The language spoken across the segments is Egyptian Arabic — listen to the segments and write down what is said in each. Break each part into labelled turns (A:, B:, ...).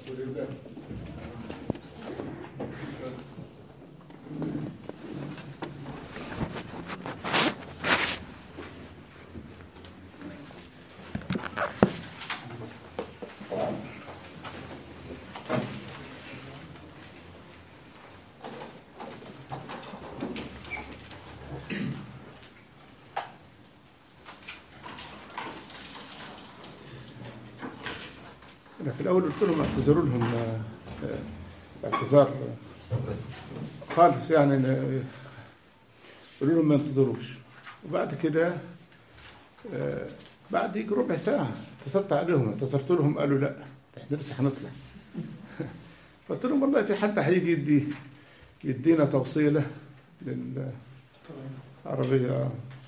A: أنا في الأول قلت لهم اعتذروا لهم آه، آه، اعتذار خالص يعني آه، قولوا لهم ما ينتظروش وبعد كده آه، بعد يجي ربع ساعة اتصلت عليهم اتصلت لهم قالوا لا احنا لسه هنطلع قلت لهم والله في حد هيجي يدي يدينا توصيلة للعربية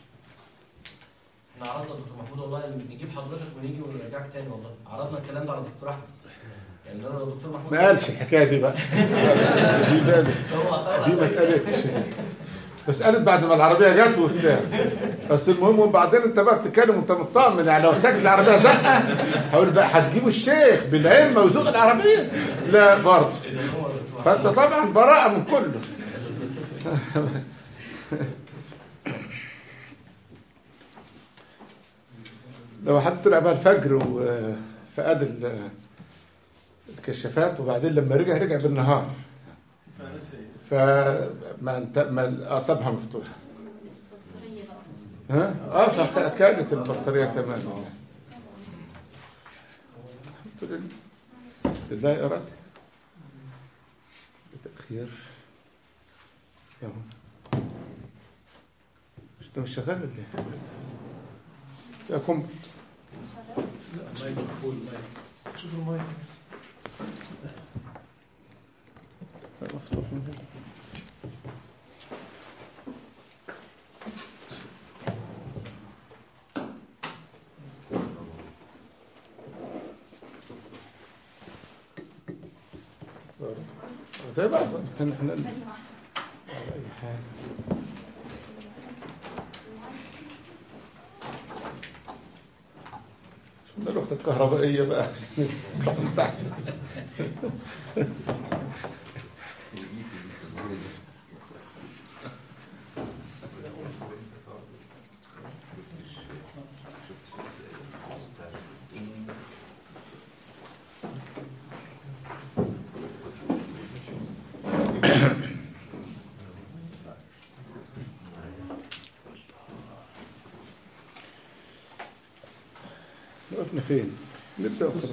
B: احنا عرضنا دكتور محمود والله نجيب حضرتك ونيجي ونرجعك تاني والله عرضنا الكلام ده على الدكتور احمد يعني ده لو دكتور محمود
A: ما قالش الحكاية دي بقى دي بالي
B: هو
A: دي ما اتقالتش بس قالت بعد ما العربيه جت وبتاع بس المهم وبعدين انت بقى بتتكلم وانت مطمن يعني لو احتاج العربيه زقه هقول بقى هتجيبوا الشيخ بالعلم ويزوق العربيه لا برضه فانت طبعا براءه من كله لو حد طلع بقى الفجر وفقد ال- الكشافات وبعدين لما رجع رجع بالنهار فما انت ما اعصابها مفتوحه ها اه فكانت البطاريه تمام الحمد لله لله اراد بتاخير اهو مش ده مش شغال ولا ايه؟ يا كم
C: شوف المايك
A: مفتوح من هنا. زي بعض احنا احنا على اي حال شو الوقت الكهربائية بقى وقفنا فين؟ نبدأ خلاص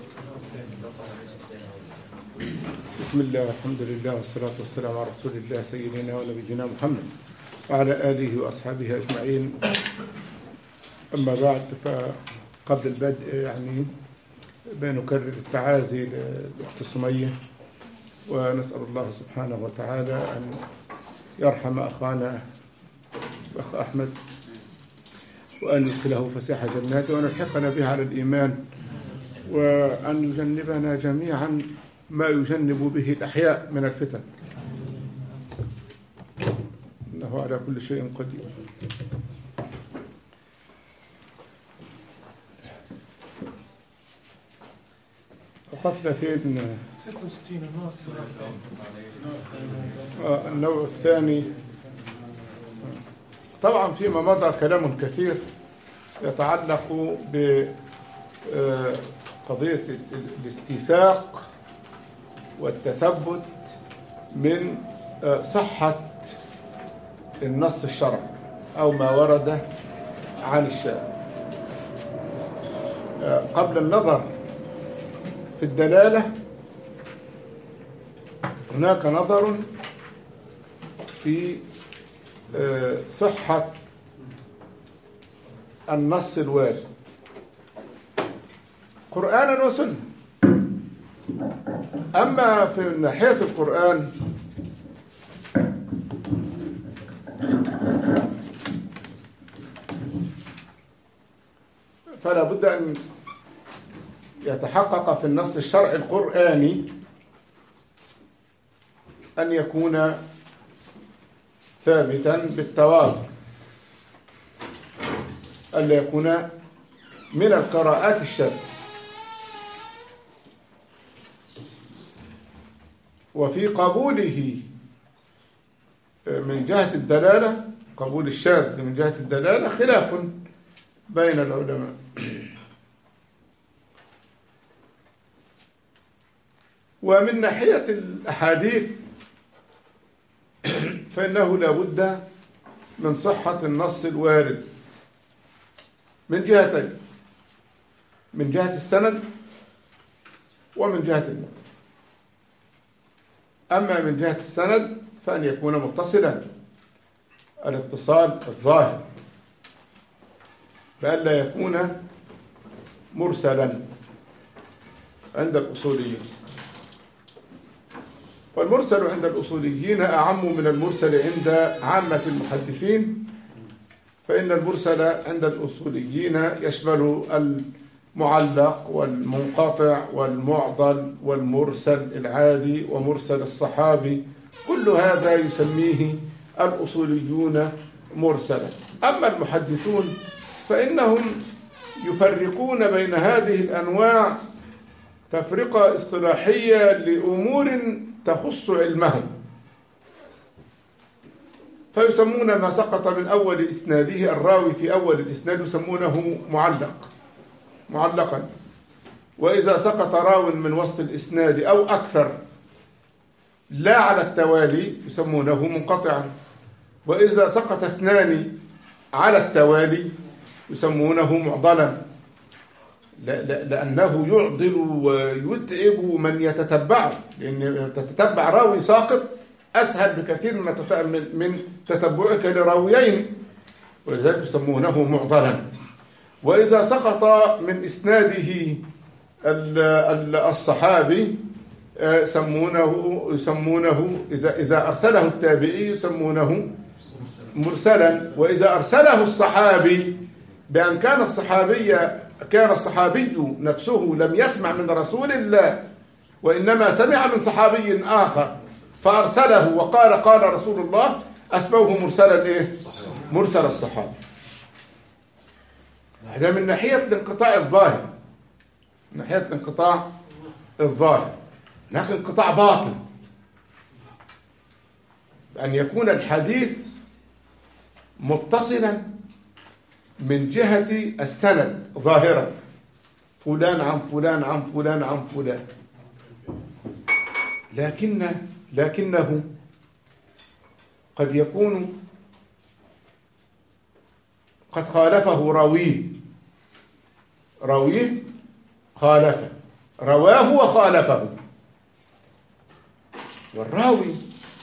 A: بسم الله والحمد لله والصلاة والسلام على رسول الله سيدنا ونبينا محمد وعلى آله وأصحابه أجمعين أما بعد فقبل البدء يعني بنكرر التعازي للأخت سمية ونسأل الله سبحانه وتعالى أن يرحم أخانا الأخ أحمد وأن يدخله فسيح جناته وأن يلحقنا به على الإيمان وأن يجنبنا جميعا ما يجنب به الأحياء من الفتن إنه على كل شيء قدير وقفنا فين
C: 66 الناس
A: آه، النوع الثاني طبعا فيما مضى كلام كثير يتعلق بقضية الاستيثاق والتثبت من آه، صحة النص الشرعي أو ما ورد عن الشارع آه، قبل النظر في الدلالة هناك نظر في آه، صحة النص الوارد قرآنا وسنة أما في ناحية القرآن فلا بد أن يتحقق في النص الشرعي القرآني أن يكون ثابتا بالتواتر ألا يكون من القراءات الشاذة وفي قبوله من جهة الدلالة قبول الشاذ من جهة الدلالة خلاف بين العلماء ومن ناحية الأحاديث فإنه لا بد من صحة النص الوارد من جهتين من جهة السند ومن جهة المتن أما من جهة السند فأن يكون متصلا الاتصال الظاهر فألا يكون مرسلا عند الأصوليين والمرسل عند الأصوليين أعم من المرسل عند عامة المحدثين فإن المرسل عند الأصوليين يشمل المعلق والمنقطع والمعضل والمرسل العادي ومرسل الصحابي كل هذا يسميه الأصوليون مرسلا أما المحدثون فإنهم يفرقون بين هذه الأنواع تفرقة اصطلاحية لأمور تخص علمهم فيسمون ما سقط من أول إسناده الراوي في أول الإسناد يسمونه معلق معلقا وإذا سقط راو من وسط الإسناد أو أكثر لا على التوالي يسمونه منقطعا وإذا سقط اثنان على التوالي يسمونه معضلا لا لا لأنه يعضل ويتعب من يتتبعه لأن تتتبع راوي ساقط أسهل بكثير من من تتبعك لراويين ولذلك يسمونه معضلا وإذا سقط من إسناده الصحابي يسمونه يسمونه إذا إذا أرسله التابعي يسمونه مرسلا وإذا أرسله الصحابي بأن كان الصحابي كان الصحابي نفسه لم يسمع من رسول الله وإنما سمع من صحابي آخر فأرسله وقال قال رسول الله أسموه مرسلا إيه؟ مرسل الصحابي هذا من ناحية الانقطاع الظاهر من ناحية الانقطاع الظاهر لكن انقطاع باطن أن يكون الحديث متصلا من جهة السند ظاهرا فلان عن فلان عن فلان عن فلان لكن لكنه قد يكون قد خالفه راويه راويه خالفه رواه وخالفه والراوي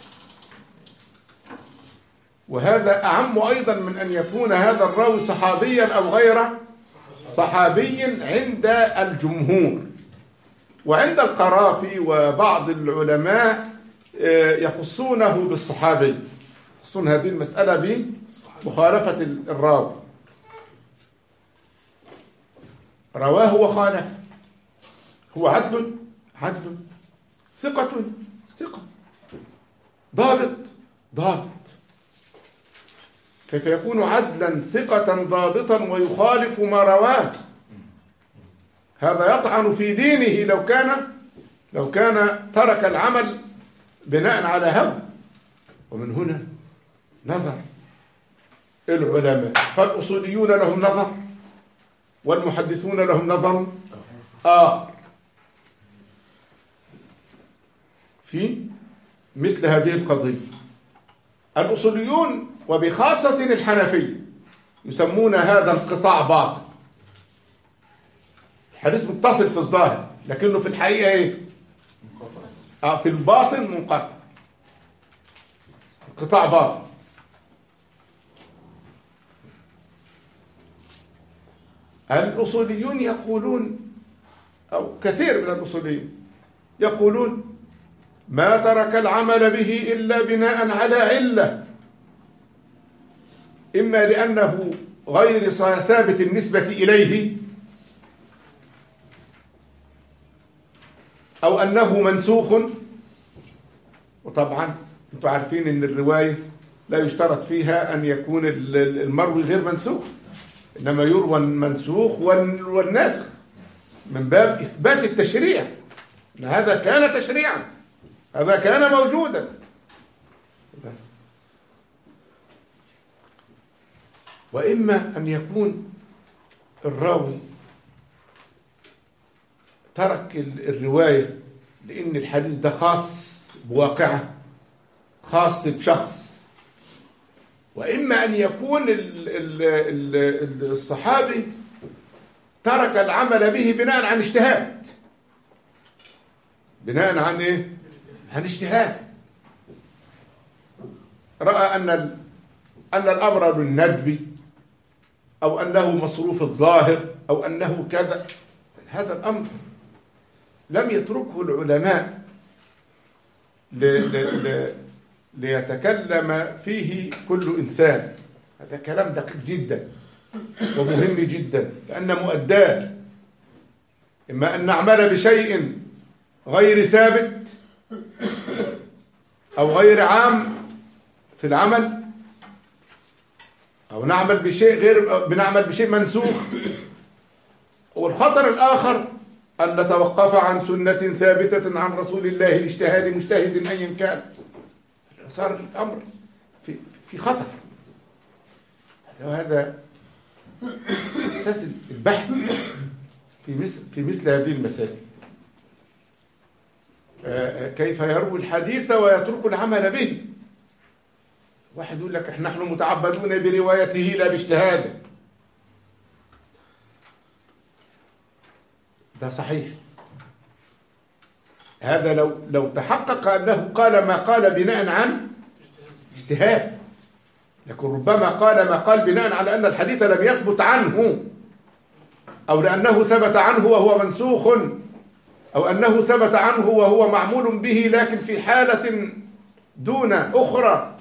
A: وهذا أعم أيضا من أن يكون هذا الراوي صحابيا أو غير صحابي عند الجمهور وعند القرافي وبعض العلماء يخصونه بالصحابي يخصون هذه المسألة بمخالفة الراوي رواه وخالف هو عدل عدل ثقة ثقة ضابط ضابط كيف يكون عدلا ثقة ضابطا ويخالف ما رواه هذا يطعن في دينه لو كان لو كان ترك العمل بناء على هوى ومن هنا نظر العلماء فالأصوليون لهم نظر والمحدثون لهم نظر آخر في مثل هذه القضية الأصوليون وبخاصة الحنفية يسمون هذا انقطاع باطل الحديث متصل في الظاهر لكنه في الحقيقة ايه آه في الباطن منقطع انقطاع باطل الأصوليون يقولون أو كثير من الأصوليين يقولون ما ترك العمل به إلا بناء على علة إما لأنه غير ثابت النسبة إليه أو أنه منسوخ وطبعا أنتم عارفين أن الرواية لا يشترط فيها أن يكون المروي غير منسوخ إنما يروى المنسوخ والناسخ من باب إثبات التشريع إن هذا كان تشريعا هذا كان موجودا وإما أن يكون الراوي ترك ال- الرواية لأن الحديث ده خاص بواقعه خاص بشخص وإما أن يكون ال- ال- ال- الصحابي ترك العمل به بناء عن اجتهاد بناء عن ايه عن اجتهاد راى ان ال- ان الامر بالندب او انه مصروف الظاهر او انه كذا هذا الامر لم يتركه العلماء ل... ل... ل... ليتكلم فيه كل انسان هذا كلام دقيق جدا ومهم جدا لأن مؤداه إما أن نعمل بشيء غير ثابت أو غير عام في العمل أو نعمل بشيء غير بنعمل بشيء منسوخ والخطر الآخر أن نتوقف عن سنة ثابتة عن رسول الله لاجتهاد مجتهد أيا كان صار الأمر في في خطر هذا أساس البحث في مثل في مثل هذه المسائل آه، آه، كيف يروي الحديث ويترك العمل به واحد يقول لك احنا نحن متعبدون بروايته لا باجتهاده ده صحيح هذا لو لو تحقق انه قال ما قال بناء عن اجتهاد لكن ربما قال ما قال بناء على ان الحديث لم يثبت عنه او لانه ثبت عنه وهو منسوخ او انه ثبت عنه وهو معمول به لكن في حاله دون اخرى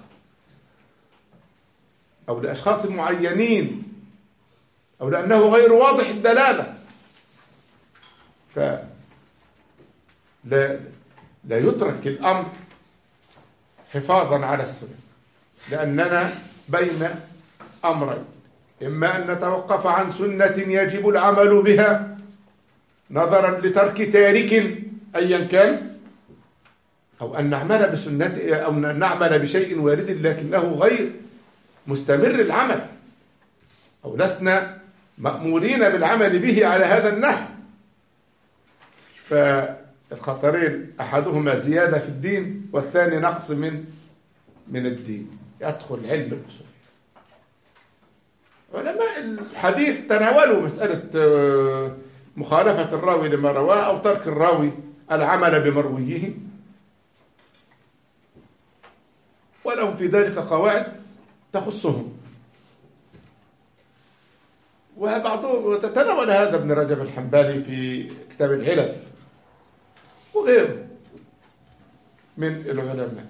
A: او لاشخاص معينين او لانه غير واضح الدلاله ف لا لا يترك الامر حفاظا على السنه لاننا بين امرين اما ان نتوقف عن سنه يجب العمل بها نظرا لترك تارك ايا كان او ان نعمل بسنه او ان نعمل بشيء وارد لكنه غير مستمر العمل او لسنا مامورين بالعمل به على هذا النحو فالخطرين احدهما زياده في الدين والثاني نقص من من الدين يدخل علم الاصول علماء الحديث تناولوا مساله آه، مخالفه الراوي لما رواه او ترك الراوي العمل بمرويه ولهم في ذلك قواعد تخصهم وبعضهم تتناول هذا ابن رجب الحنبلي في كتاب العلل وغيره من العلماء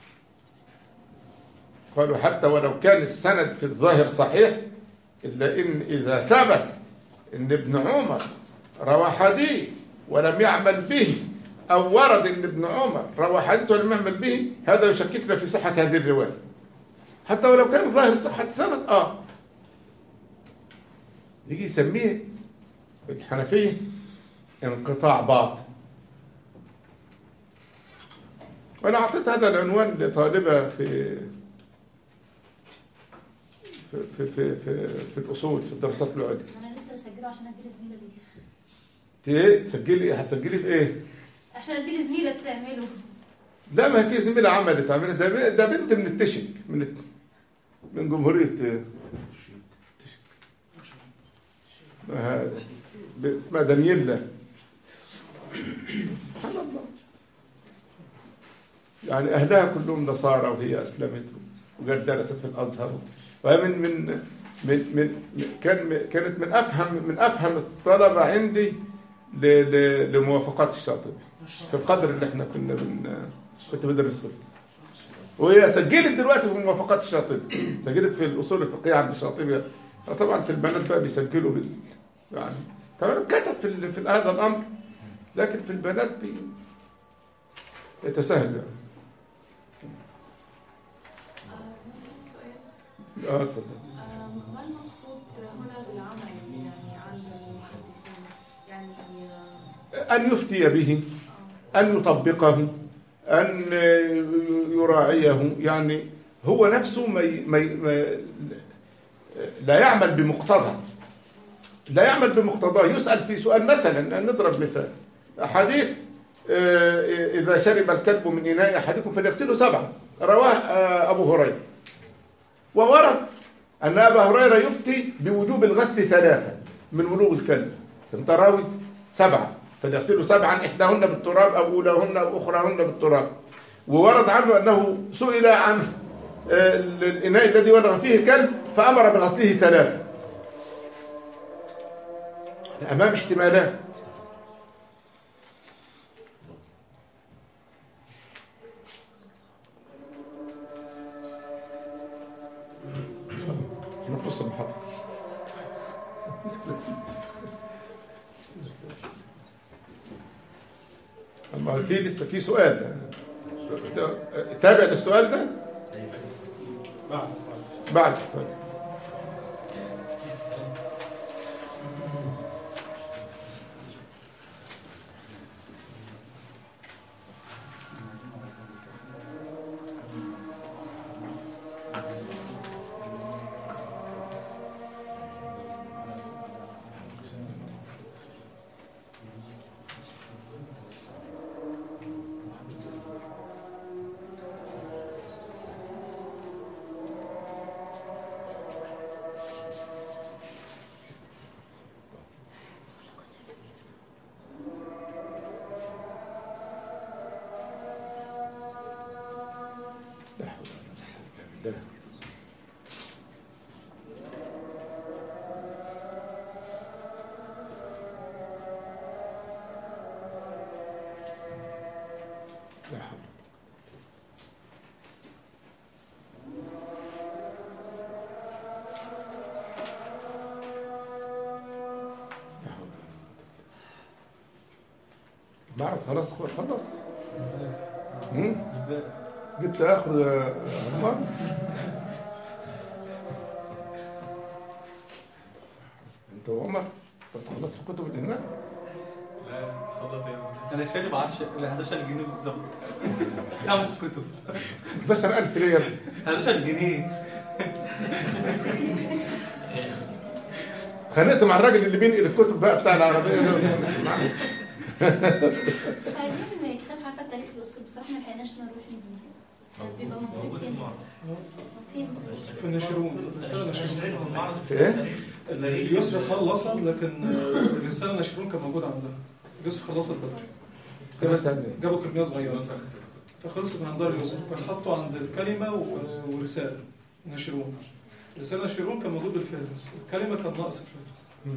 A: قالوا حتى ولو كان السند في الظاهر صحيح إلا إن إذا ثبت إن ابن عمر روى حديث ولم يعمل به أو ورد إن ابن عمر روى حديث ولم يعمل به هذا يشككنا في صحة هذه الرواية حتى ولو كان ظاهر صحة سند آه يجي يسميه الحنفية انقطاع باطل وأنا أعطيت هذا العنوان لطالبة في في في في, في, في الأصول في الدراسات العليا
D: انا لسه بسجله عشان ادي لزميله دي
A: ت- ايه تسجلي هتسجلي في ايه؟
D: عشان ادي لزميله تعمله
A: لا ما في زميلة عملت عملت ده ده بنت من التشك من الت- من جمهورية آه، آه، ب- اسمها دانييلا سبحان الله يعني أهلها كلهم نصارى وهي أسلمت وقد درست في الأزهر وهي من من من, من من- كان كانت من أفهم من أفهم الطلبة عندي ل- ل- لموافقات الشاطبي في القدر اللي احنا كنا بن كنت بدرس فيه وهي سجلت دلوقتي في موافقات الشاطبي سجلت في الاصول الفقهيه عند الشاطبي طبعا في البنات بقى بيسجلوا بال يعني طبعا كتب في, ال... في هذا الامر لكن في البنات بي... يتساهل يعني اه اتفضل
E: ما المقصود هنا بالعمل يعني عند المحدثين؟ يعني
A: ان يفتي به ان يطبقه أن يراعيه يعني هو نفسه ما ي- ما ي- ما لا يعمل بمقتضى لا يعمل بمقتضاه يسأل في سؤال مثلا نضرب مثال حديث آه، إذا شرب الكلب من إناء أحدكم فليغسله سبعا رواه آه، أبو هريرة وورد أن أبا هريرة يفتي بوجوب الغسل ثلاثة من ولوغ الكلب فهمت راوي سبعة فليغسلوا سبعا إحداهن بالتراب أو أولاهن أو أخراهن بالتراب وورد عنه أنه سئل عن آه، الإناء الذي ولغ فيه كلب فأمر بغسله ثلاثة أمام احتمالات نفس المحطة أما في لسه في سؤال تابع للسؤال ده بعد لا حول ولا قوة إلا بالله لا حول لا حول ولا قوة. بعد خلاص خلاص مم؟ جبت اخر يا عمر انت وعمر كنت خلصت كتب الإناء
F: لا خلاص يا عم. انا شارب 10 ب 11 جنيه بالظبط خمس كتب
A: 11000 ليه يا ابني
F: 11 جنيه
A: خانقت مع الراجل اللي بينقل الكتب بقى بتاع العربيه ده
D: بس عايزين كتاب حتى تاريخ الأصول بصراحة ما لحقناش نروح نجيبه بيبقى موجود فين؟ فين؟
C: في النشرون الرسالة نشرون
A: في ايه؟
C: اليسرى خلصت لكن آه، الرسالة نشرون كان موجود عندها اليسرى خلصت بدري
A: بس
C: جابت-
A: استنى.
C: جابوا كمية صغيرة فخلصت من عند دار اليسرى كان حطوا عند الكلمة و- ورسالة نشرون رسالة نشرون كان موجود بالفهرس الكلمة كان ناقص الفهرس
A: مم.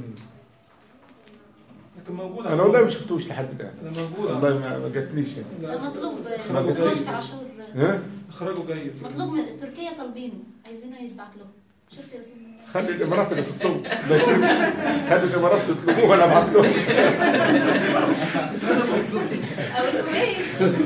C: لكن موجود
A: انا والله ما شفتوش لحد الان
C: أنا موجود
A: والله
C: عندي.
A: ما ما جاتنيش يعني
D: ده
C: لا،
D: مطلوب
C: إخراجه
D: مطلوب
C: جيد.
D: مسح عاشور
A: ها
C: إخراجه جيد
D: مطلوب من تركيا طالبينه عايزينه يتبعت لهم شفت يا استاذ منى؟
A: خلي الامارات اللي تطلبوا خلي الامارات يطلبوه وانا ابعت لهم
D: او الكويت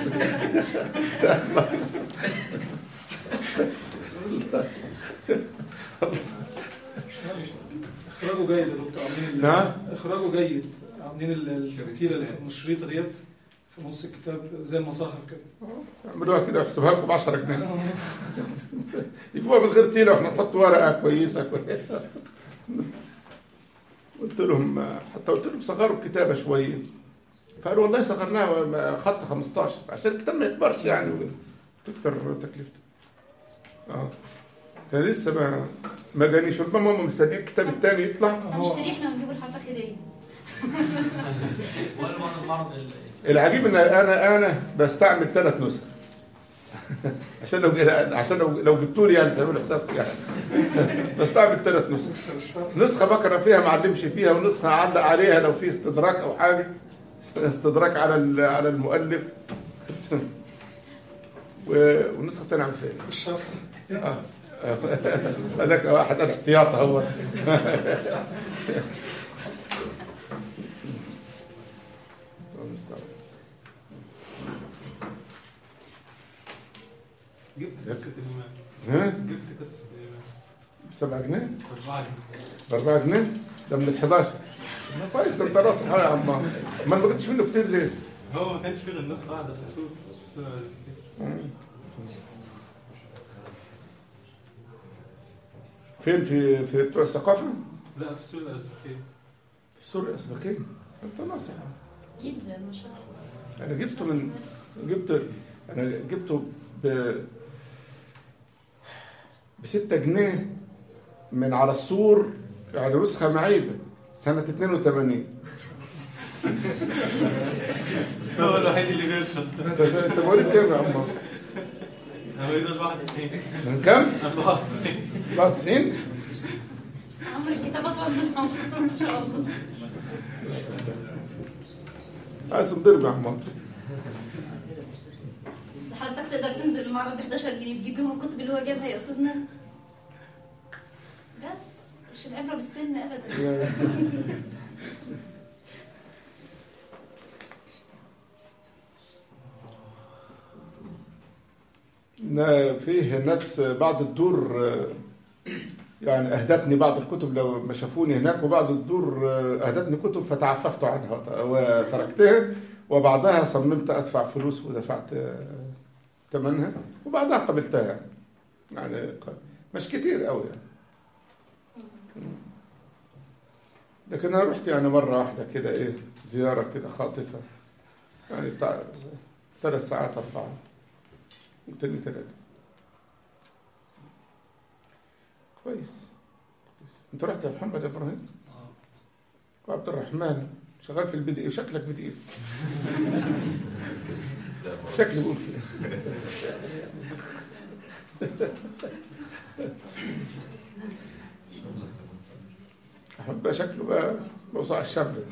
C: إخراجه جيد يا دكتور عاملين ال-
A: نعم.
C: إخراجه جيد عاملين ال- الفتيلة اللي في الشريطة ديت في نص الكتاب زي المصاحف كده
A: اعملوها كده واحسبها لكم ب 10 جنيه يجيبوها من غير تيله واحنا نحط ورقه كويسه كويسه قلت لهم حتى قلت لهم صغروا الكتابه شويه فقالوا والله صغرناها خط 15 عشان الكتاب ما يكبرش يعني تكتر تكلفته اه كان لسه ما ما جانيش ربما هم مستنيين الكتاب الثاني يطلع
D: هنشتريه احنا ونجيبه لحضرتك هديه
B: وقالوا بعض بعض ال-
A: العجيب ان انا انا بستعمل ثلاث نسخ عشان لو عشان لو لو جبتوا لي يعني تعملوا حسابكم يعني بستعمل ثلاث نسخ نسخه بقرا فيها ما علمش فيها ونسخه اعلق عليها لو في استدراك او حاجه استدراك على ال- على المؤلف و- والنسخه الثانيه عامل فيها إيه؟
C: الشرح
A: اه قال لك واحد قال احتياط اهو
F: جبت قصة الإمام
A: ها
F: جبت قصة الإمام
A: بسبعة جنيه
F: أربعة
A: بأربعة جنيه ده من ال 11 ما كويس ده الدراسة ها يا عم ما ما جبتش منه كتير ليه؟
F: هو ما كانش فيه غير الناس قاعده في السوق
A: فين في في بتوع الثقافة؟
F: لا في السوق الازبكيه
A: في سوريا الأسبكية أنت ناصح
D: جدا ما شاء الله
A: أنا جبته من
D: بس
A: جبت أنا جبته ب بستة جنيه من على السور يعني نسخة معيبة سنة 82
F: هو الوحيد اللي بيرشص
A: انت انت مواليد كام يا عمر؟
F: انا مواليد 94
A: من كام؟
F: 94
A: 94
D: عمر الكتاب اطول من عمر ما شاء الله
A: عايز نضرب يا عمر
D: بس حضرتك تقدر تنزل المعرض ب 11 جنيه تجيب بيهم الكتب اللي هو جابها يا استاذنا بس مش العبره بالسن ابدا
A: إن فيه ناس بعض الدور آه، يعني اهدتني بعض الكتب لو ما شافوني هناك وبعض الدور آه، اهدتني كتب فتعففت عنها وتركتها وبعدها صممت ادفع فلوس ودفعت آه، ثمنها وبعدها قبلتها يعني يعني ق- مش كتير قوي يعني لكن انا رحت يعني مره واحده كده ايه زياره كده خاطفه يعني بتاع ثلاث ساعات اربعه والتاني ثلاثة كويس كويس. انت رحت يا محمد يا ابراهيم وعبد الرحمن شغال في البي دي شكلك بي دي شكلي بقول كده احمد بقى شكله بقى موسوعة الشمل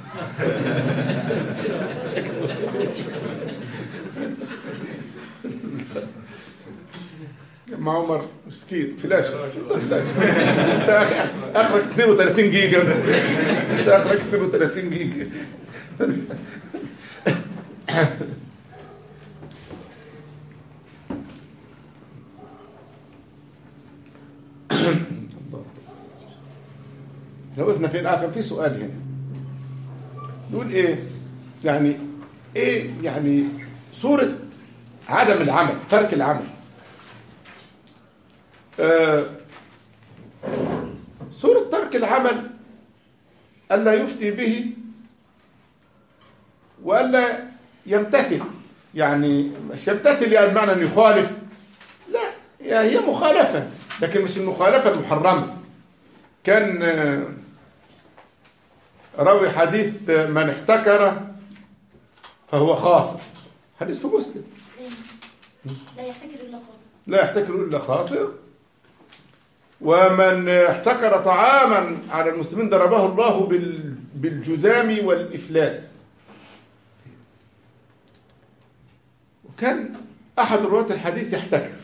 A: مع عمر مسكين فلاش فلاش انت آخر- اخرك 32 جيجا انت اخرك 32 جيجا احنا وقفنا فين؟ اه كان في سؤال هنا نقول ايه؟ يعني ايه يعني صورة عدم العمل ترك العمل آه، صورة ترك العمل ألا يفتي به وألا يمتثل يعني مش يمتثل يعني بمعنى أنه يخالف لا يعني هي مخالفة لكن مش المخالفة المحرمة كان آه، روي حديث آه، من احتكر فهو خاطئ حديث في مسلم
D: لا يحتكر الا خاطئ
A: لا يحتكر إلا خاطئ ومن احتكر طعاما على المسلمين ضربه الله بال- بالجذام والإفلاس وكان أحد رواة الحديث يحتكر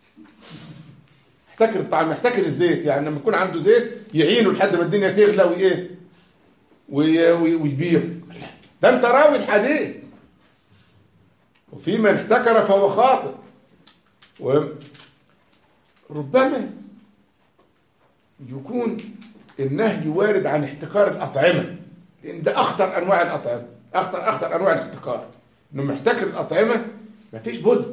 A: يحتكر الطعام يحتكر الزيت يعني لما يكون عنده زيت يعينه لحد ما الدنيا تغلى وإيه وي- وي- ويبيع ده أنت راوي الحديث وفي من احتكر فهو خاطئ وربما يكون النهي وارد عن احتكار الأطعمة لأن ده أخطر أنواع الأطعمة أخطر أخطر أنواع الاحتكار إنه محتكر الأطعمة مفيش بد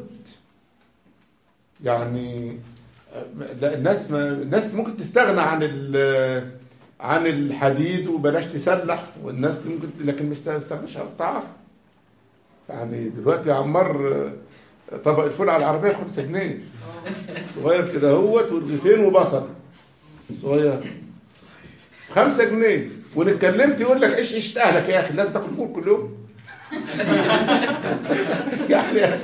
A: يعني لا الناس ما الناس ممكن تستغنى عن ال عن الحديد وبلاش تسلح والناس ممكن لكن مش تستغناش عن الطعام يعني دلوقتي يا عمار طبق الفول على العربية بخمسة جنيه صغير كده اهوت ورغيفين وبصل صغير خمسة جنيه وان اتكلمت يقول لك عيش عيشة اهلك يا اخي لازم تاكل فول كل يوم يعني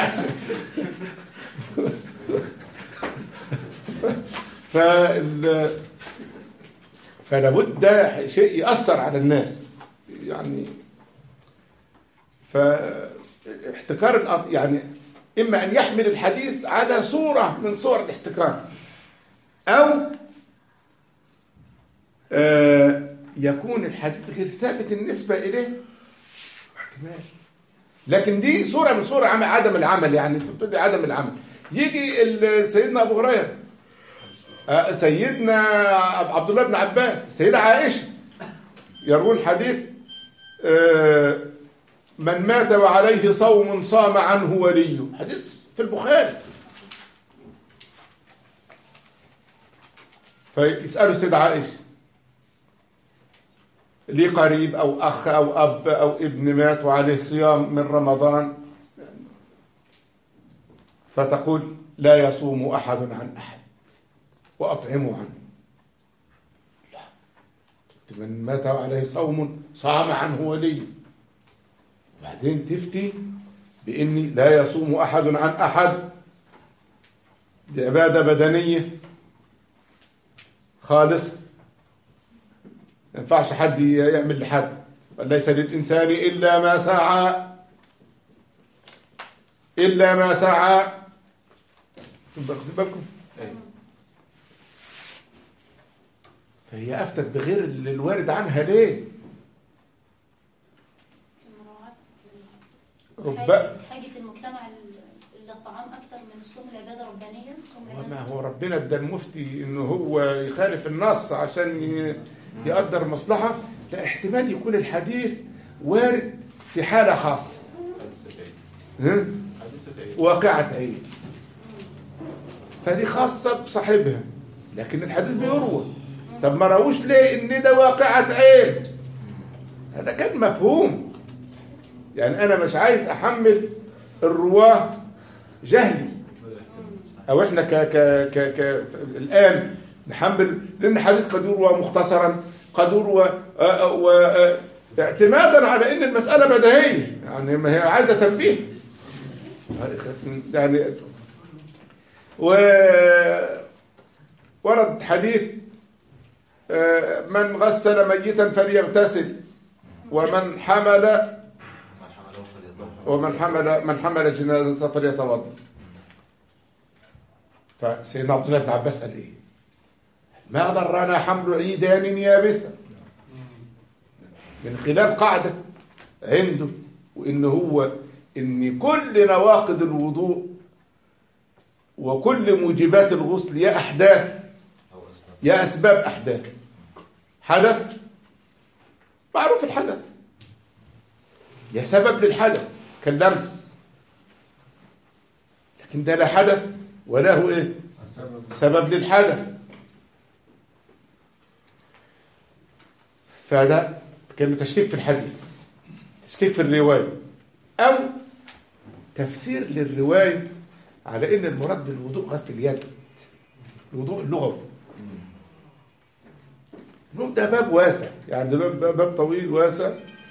A: فال فلا بد ده شيء يأثر على الناس يعني فاحتكار الأط- يعني إما أن يحمل الحديث على صورة من صور الاحتكار أو آه، يكون الحديث غير ثابت النسبة إليه احتمال لكن دي صورة من صور عم- عدم العمل يعني انت بتقول لي عدم العمل يجي ال- سيدنا أبو هريرة آه، سيدنا عبد الله بن عباس سيدة عائشة يروون حديث آه، من مات وعليه صوم صام عنه وليه حديث في البخاري فيسألوا سيد عائشة ليه قريب أو أخ أو أب أو ابن مات وعليه صيام من رمضان فتقول لا يصوم أحد عن أحد وأطعموا عنه لا من مات وعليه صوم صام عنه ولي بعدين تفتي بإني لا يصوم أحد عن أحد بعبادة بدنية خالصة ما ينفعش حد يعمل لحد وليس للإنسان إلا ما سعى إلا ما سعى واخدين بالكم فهي أفتت بغير اللي الوارد عنها ليه رب
D: حاجة- حاجة المجتمع ال- الطعام أكتر من الصوم العبادة ربانية الصوم
A: ما
D: العبادة
A: هو ربنا ادى المفتي انه هو يخالف النص عشان ي- يقدر مصلحة لا احتمال يكون الحديث وارد في حالة خاصة
F: حادثة عيد
A: ها؟
F: حادثة عيد
A: واقعة عين فدي خاصة بصاحبها لكن الحديث بيروى طب ما راوش ليه ان ده واقعة عين هذا كان مفهوم يعني انا مش عايز احمل الرواه جهلي او احنا ك ك ك ك الان نحمل لان الحديث قد يروى مختصرا قد يروى آه، آه، و آه، اعتمادا على ان المساله بديهيه يعني ما هي عايزه تنبيه يعني و ورد حديث آه، من غسل ميتا فليغتسل ومن حمل
F: من حمله فليطهر
A: ومن حمل من حمل جنازة فليتوضا فسيدنا عبد الله بن عباس قال ايه ما ضرنا حمل عيدان يابسة من خلال قاعدة عنده وإن هو إن كل نواقض الوضوء وكل موجبات الغسل يا أحداث
F: أو أسباب
A: يا أسباب أحداث حدث معروف الحدث يا سبب للحدث كاللمس لكن ده لا حدث ولا هو إيه سبب للحدث فده كان تشكيك في الحديث تشكيك في الرواية أو تفسير للرواية على إن المراد بالوضوء غسل اليد الوضوء اللغوي الوضوء ده باب واسع يعني ده باب, باب طويل واسع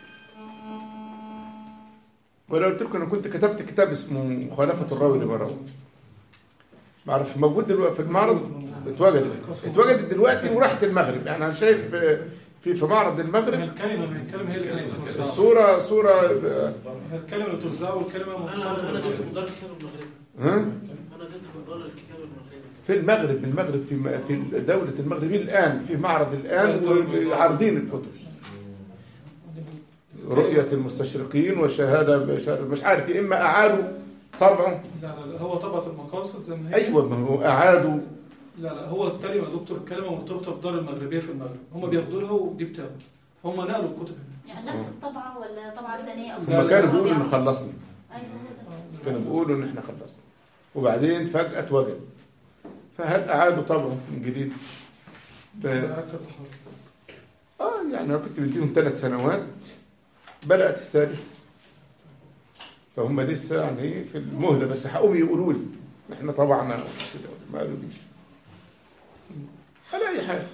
A: وانا قلت لكم انا كنت كتبت كتاب اسمه مخالفه الراوي لما روى ما اعرف موجود دلوقتي في المعرض اتوجدت اتوجدت دلوقتي وراحت المغرب يعني انا شايف في في معرض
C: ما هي
A: المغرب
C: الكلمة ما هي الكلمة هي اللي كانت بتوزعها
A: الصوره صوره
C: هي الكلمة اللي بتوزعها والكلمة
G: انا انا جبت
C: مرتبطة
G: مدار الكتاب المغربي
A: ها
G: انا جبت مدار الكتاب المغربي
A: في المغرب المغرب في في دوله المغربين الان في معرض الان وعارضين الكتب رؤيه المستشرقين وشهاده شهادة- مش عارف يا اما اعادوا طبعه
C: لا لا لا هو طبعة المقاصد زي ما هي
A: ايوه ما هو اعادوا
C: لا لا هو الكلمة يا دكتور الكلمة مرتبطة بالدار المغربية في المغرب هم بياخدوا لها ودي بتاخد فهم نقلوا الكتب هنا
D: يعني نفس الطبعة ولا طبعة ثانية أو
A: هم
C: لا،
A: كانوا
C: لا.
A: بيقولوا ان خلصنا
D: أيوه هو ده.
A: كانوا بيقولوا ان احنا خلصنا وبعدين فجاه اتوجد فهل اعادوا طبعه من جديد ف...
C: أكد الحاضر.
A: اه يعني انا كنت مديهم ثلاث سنوات بدات الثالث فهم لسه يعني في المهله بس هقوم يقولوا لي احنا طبعنا كده ما قالوليش على اي حال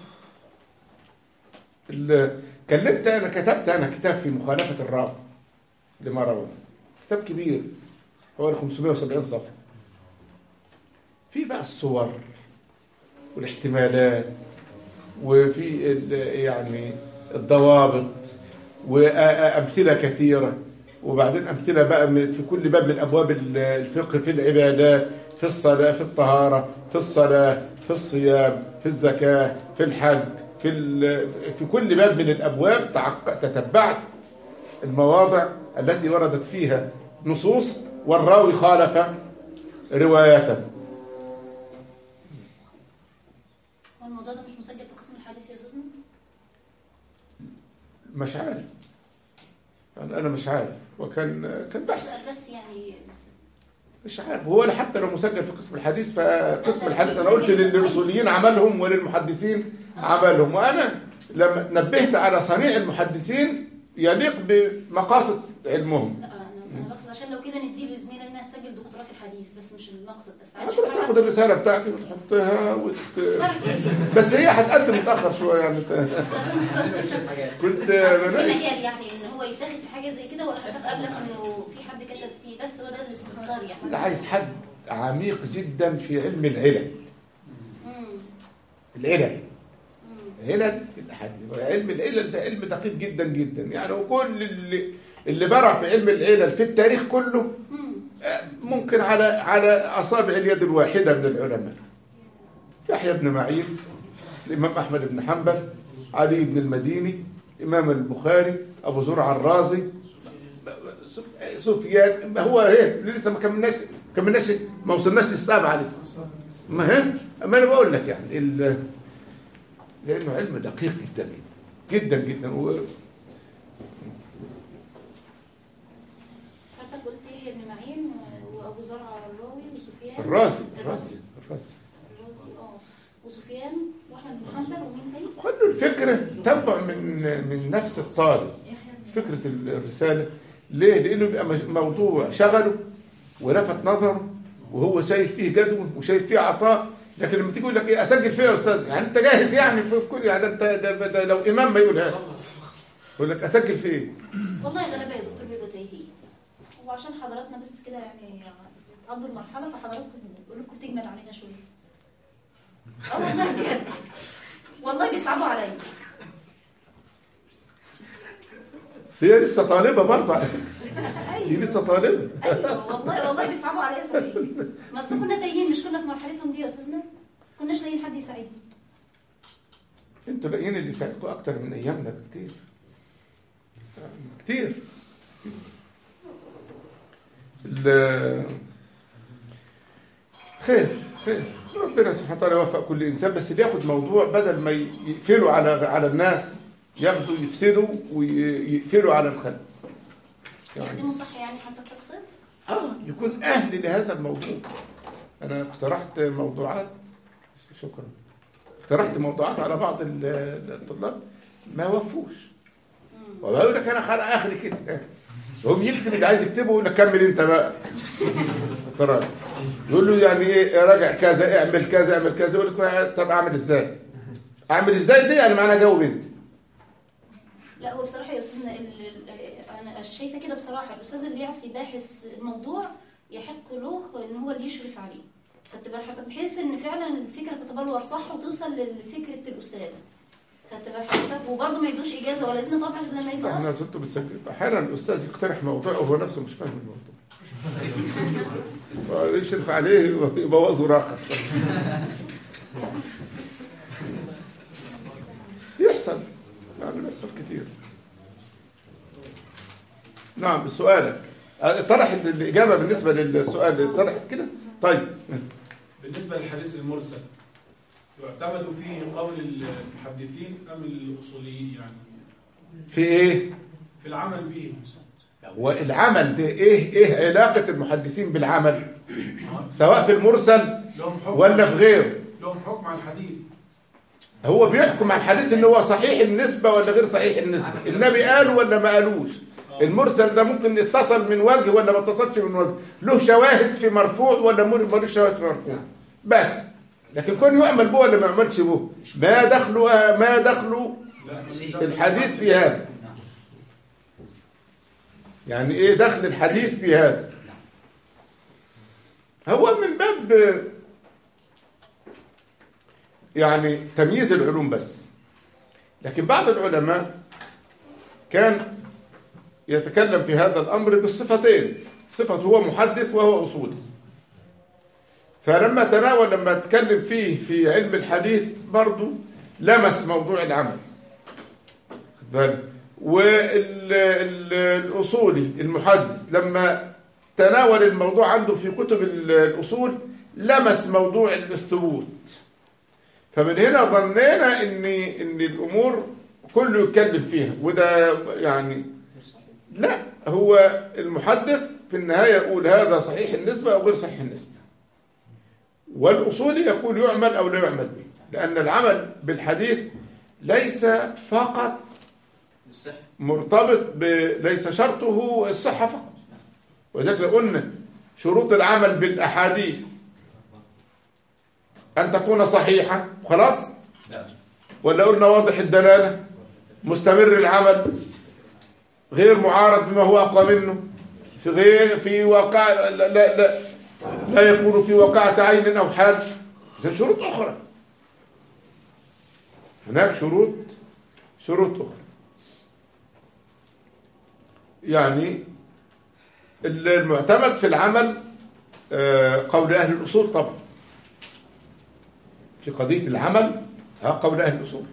A: ال- كلمت انا كتبت انا كتاب في مخالفه الراوي لما روى كتاب كبير حوالي 570 صفحه في بقى الصور والاحتمالات وفي ال- يعني الضوابط وأمثلة كثيرة وبعدين أمثلة بقى من- في كل باب من أبواب ال- الفقه في العبادات في الصلاة في الطهارة في الصلاة في الصيام في الزكاة في الحج في ال- في كل باب من الأبواب تعق- تتبعت المواضع التي وردت فيها نصوص والراوي خالف روايته
D: هو الموضوع ده مش مسجل في قسم الحديث يا أستاذنا؟
A: مش عارف يعني انا مش عارف وكان كان
D: بس
A: بحث
D: بس يعني
A: مش عارف هو لا حتى لو مسجل في قسم الحديث فقسم الحديث انا قلت للاصوليين عملهم وللمحدثين عملهم وانا لما نبهت على صنيع المحدثين يليق بمقاصد علمهم
D: لا انا انا بقصد عشان لو كده ندي لزميله انها تسجل دكتوراه في الحديث بس مش المقصد بس عايز
A: هتروح تاخد الرساله بتاعتي وتحطها وت... بس هي هتقدم متاخر شويه يعني كنت
D: بس في
A: بناقش
D: مجال يعني ان هو يتاخد في حاجه زي كده ولا حضرتك قبلك انه في حد كتب فيه بس هو ده الاستفسار
A: ده
D: يعني
A: عايز حد عميق جدا في علم العلل
D: مم.
A: العلل
D: مم.
A: علل الحديث علم العلل ده علم دقيق جدا جدا يعني وكل اللي اللي برع في علم العلل في التاريخ كله
D: مم.
A: آه، ممكن على على اصابع اليد الواحده من العلماء يحيى بن معين الامام احمد بن حنبل علي بن المديني امام البخاري ابو زرع الرازي سفيان ما هو هيك لسه ما كملناش كملناش ما وصلناش للسابعه لسه ما هي ما انا بقول لك يعني ال- لانه علم دقيق جدا جدا جدا و-
D: حضرتك قلت يحيى بن معين و- وابو زرع الراوي وسفيان
A: الرازي الرازي الرازي
D: الرازي اه وسفيان واحمد بن حنبل ومين تاني؟
A: كل الفكرة تنبع من من نفس الطالب فكرة الرسالة ليه؟ لأنه بيبقى مج- موضوع شغله ولفت نظره وهو شايف فيه جدول وشايف فيه عطاء لكن لما تيجي يقول لك ايه اسجل فيه يا استاذ يعني انت جاهز يعني في في كل يعني انت ده, ده لو امام ما يقولها يقول لك اسجل فيه ايه؟
D: والله غلبة يا دكتور بيبقى تايهين وعشان حضراتنا بس كده يعني تعدوا المرحلة فحضراتكم بقول لكم تجمد علينا شوية اه والله بجد والله بيصعبوا عليا
A: بس هي لسه طالبة برضه على فكرة. دي
D: ايوه
A: لسه طالبة
D: ايوه والله والله بيصعبوا عليا صحيح ما اصل كنا تايهين مش كنا في مرحلتهم دي يا استاذنا كناش لاقيين حد يساعدنا
A: انتوا لاقيين اللي يساعدكم اكتر من ايامنا بكتير كتير ال- خير خير ربنا سبحانه وتعالى يوفق كل انسان بس اللي ياخد موضوع بدل ما يقفلوا على على الناس ياخدوا يفسدوا ويقفلوا على الخلق يعني
D: يخدموا صح يعني حتى تقصد
A: اه يكون اهل لهذا الموضوع انا اقترحت موضوعات شكرا اقترحت موضوعات على بعض ال- الطلاب ما وفوش وبقول لك انا خلق اخري كده هم يكتب اللي عايز يكتبه يقول لك كمل انت بقى اقتراح يقول له يعني ايه راجع كذا اعمل كذا اعمل كذا يقول لك طب اعمل ازاي اعمل ازاي دي يعني معناها جاوب انت
D: لا هو بصراحة يا أستاذنا ال- ال- أنا شايفة كده بصراحة الأستاذ اللي يعطي باحث الموضوع يحق له إن هو اللي يشرف عليه خدت بال حضرتك بحيث إن فعلا الفكرة تتبلور صح وتوصل لفكرة الأستاذ خدت بال حضرتك وبرضه ما يدوش إجازة ولا إذن طبعا غير لما يبقى
A: احنا
D: أصل
A: زلت بتسجل احيانا الاستاذ يقترح موضوع وهو نفسه مش فاهم الموضوع يشرف عليه ويبوظه راقه يحصل يعني بيحصل كتير نعم سؤالك طرحت الإجابة بالنسبة للسؤال طرحت كده طيب
H: بالنسبة للحديث المرسل يعتمد فيه قول المحدثين أم الأصوليين يعني
A: في إيه
H: في العمل به
A: والعمل ده إيه إيه علاقة المحدثين بالعمل سواء في المرسل
H: لهم حكم
A: ولا في غيره
H: لهم حكم على الحديث
A: هو بيحكم على الحديث ان هو صحيح النسبة ولا غير صحيح النسبة النبي قال ولا ما قالوش المرسل ده ممكن اتصل من وجه ولا ما اتصلش من وجه له شواهد في مرفوع ولا ملوش شواهد في مرفوع بس لكن كون يعمل به ولا ما يعملش به ما دخله ما دخله الحديث في هذا يعني ايه دخل الحديث في هذا هو من باب يعني تمييز العلوم بس لكن بعض العلماء كان يتكلم في هذا الأمر بالصفتين صفة هو محدث وهو أصولي فلما تناول لما اتكلم فيه في علم الحديث برضو لمس موضوع العمل خد بالك والأصولي المحدث لما تناول الموضوع عنده في كتب الأصول لمس موضوع الثبوت فمن هنا ظنينا ان ان الامور كله يتكلم فيها وده يعني لا هو المحدث في النهاية يقول هذا صحيح النسبة أو غير صحيح النسبة والأصولي يقول يعمل أو لا يعمل به لأن العمل بالحديث ليس فقط
B: بالصحة
A: مرتبط ب... ليس شرطه الصحة فقط ولذلك لو قلنا شروط العمل بالأحاديث أن تكون صحيحة خلاص
B: لا
A: ولا قلنا واضح الدلالة مستمر العمل غير معارض بما هو أقوى منه في غير في واقع لا لا, لا, لا يكون في واقعة عين أو حال إذن شروط أخرى هناك شروط شروط أخرى يعني المعتمد في العمل آه، قول أهل الأصول طبعا في قضية العمل ها قول أهل الأصول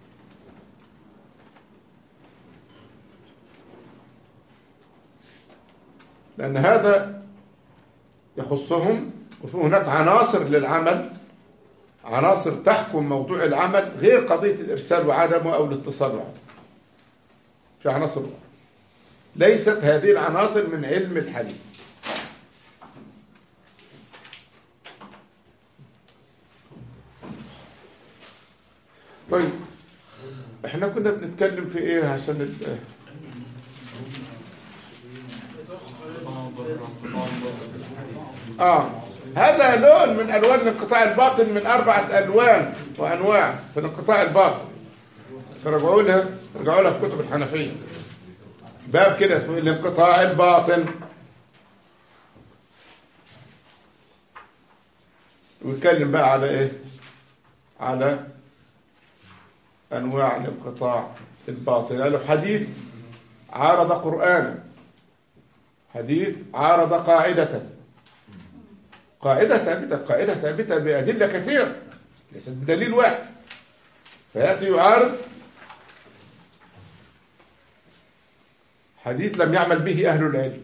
A: لأن هذا يخصهم وفي هناك عناصر للعمل عناصر تحكم موضوع العمل غير قضية الإرسال وعدمه أو الاتصال وعدمه في عناصر أخرى ليست هذه العناصر من علم الحديث طيب احنا كنا بنتكلم في ايه عشان ال- اه هذا لون من الوان الانقطاع الباطن من اربعه الوان وانواع في الانقطاع الباطن ترجعوا لها ترجعوا لها في كتب الحنفيه باب كده اسمه الانقطاع الباطن ويتكلم بقى على ايه على انواع الانقطاع الباطن قالوا حديث عارض قرآنا حديث عارض قاعدة قاعدة ثابتة قاعدة ثابتة بأدلة كثيرة ليست بدليل واحد فيأتي يعارض حديث لم يعمل به أهل العلم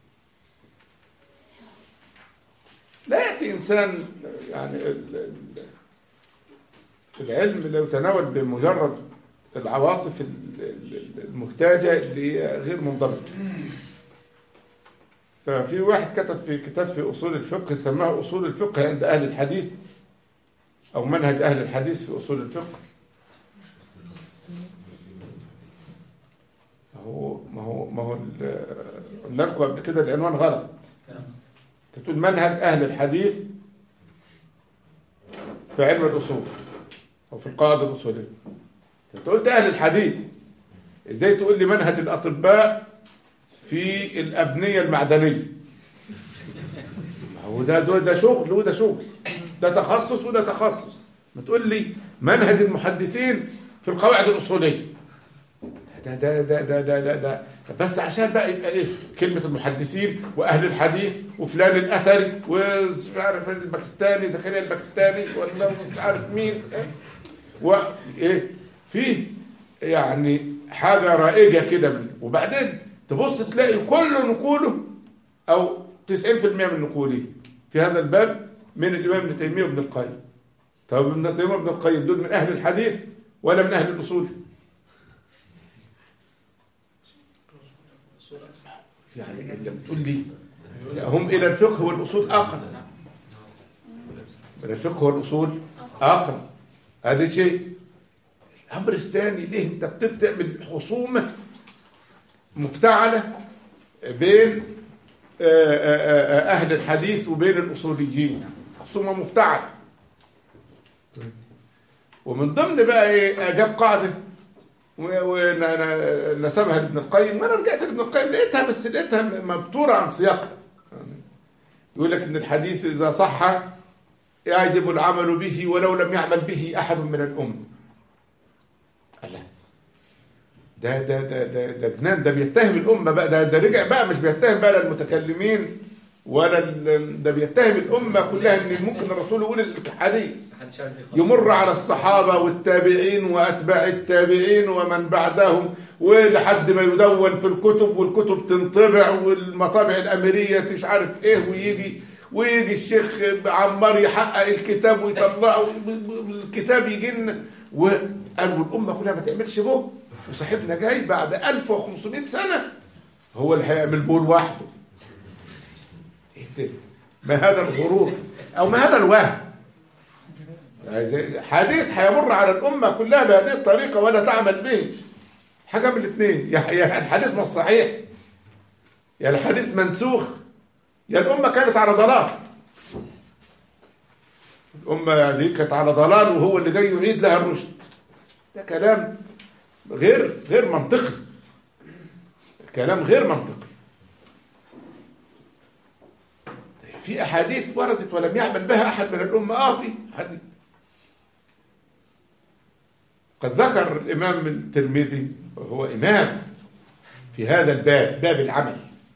A: لا يأتي إنسان يعني ال- ال- العلم لا يتناول بمجرد العواطف ال- ال- المحتاجة اللي هي غير منضبطة ففي واحد كتب في كتاب في أصول الفقه سماه أصول الفقه عند أهل الحديث أو منهج أهل الحديث في أصول الفقه ما هو ما هو ما هو ال- قلنا لكم قبل كده العنوان غلط انت تقول منهج أهل الحديث في علم الأصول أو في القواعد الأصولية انت قلت أهل الحديث ازاي تقول لي منهج الأطباء في الأبنية المعدنية ما هو ده ده, ده شغل وده شغل ده تخصص وده تخصص ما تقول لي منهج المحدثين في القواعد الأصولية ده ده ده ده ده, ده, ده بس عشان بقى يبقى ايه كلمة المحدثين وأهل الحديث وفلان الأثري ومش عارف الباكستاني زكريا الباكستاني ولا مش عارف مين إيه؟ وايه فيه يعني حاجة رائجة كده من- وبعدين تبص تلاقي كل نقوله أو 90% من نقوله في هذا الباب من الإمام ابن تيمية وابن القيم طب ابن تيمية وابن القيم دول من أهل الحديث ولا من أهل الأصول يعني أنت بتقول لي هم إلى الفقه والأصول أقل من الفقه والأصول أقل هذا شيء الأمر الثاني ليه أنت بتعمل خصومة مفتعلة بين آه، آه، آه، أهل الحديث وبين الأصوليين خصومة مفتعلة ومن ضمن بقى إيه جاب قاعدة ونسبها لابن القيم وانا رجعت لابن القيم لقيتها بس لقيتها مبتورة عن سياقها يقول لك ان الحديث اذا صح يجب العمل به ولو لم يعمل به احد من الامه الله ده ده ده ده ده جنان ده بيتهم الامه بقى ده ده رجع بقى مش بيتهم بقى لا المتكلمين ولا ال- ده بيتهم الامه كلها ان ممكن الرسول يقول الحديث
B: محدش يعمل فيه خالص.
A: يمر على الصحابة والتابعين وأتباع التابعين ومن بعدهم ولحد ما يدون في الكتب والكتب تنطبع والمطابع الأميرية مش عارف إيه ويجي ويجي الشيخ عمار يحقق الكتاب ويطلعه الكتاب يجي لنا وقالوا الأمة كلها ما تعملش به وصاحبنا جاي بعد 1500 سنة هو اللي هيعمل بول وحده إيه ده؟ ما هذا الغرور او ما هذا الوهم يعني زي- حديث هيمر على الامه كلها بهذه الطريقه ولا تعمل به حاجه من الاثنين يا يا الحديث مش صحيح يا الحديث منسوخ يا الامه كانت على ضلال الامه دي كانت على ضلال وهو اللي جاي يعيد لها الرشد ده كلام غير غير منطقي كلام غير منطقي في احاديث وردت ولم يعمل بها احد من الامه اه في حديث قد ذكر الامام الترمذي وهو امام في هذا الباب باب العمل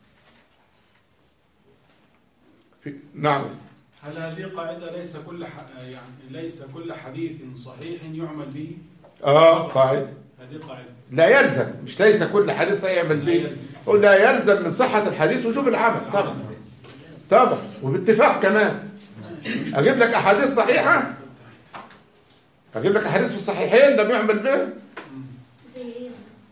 A: في نعم
H: هل هذه قاعدة ليس كل ح... يعني ليس كل حديث صحيح يعمل به؟
A: اه قاعده
H: هذه قاعدة
A: لا يلزم مش ليس كل حديث يعمل به قل لا يلزم من صحة الحديث وجوب العمل طبعا طبعا وباتفاق كمان اجيب لك احاديث صحيحة اجيب لك احاديث في الصحيحين لم يعمل به
D: زي ايه يا استاذ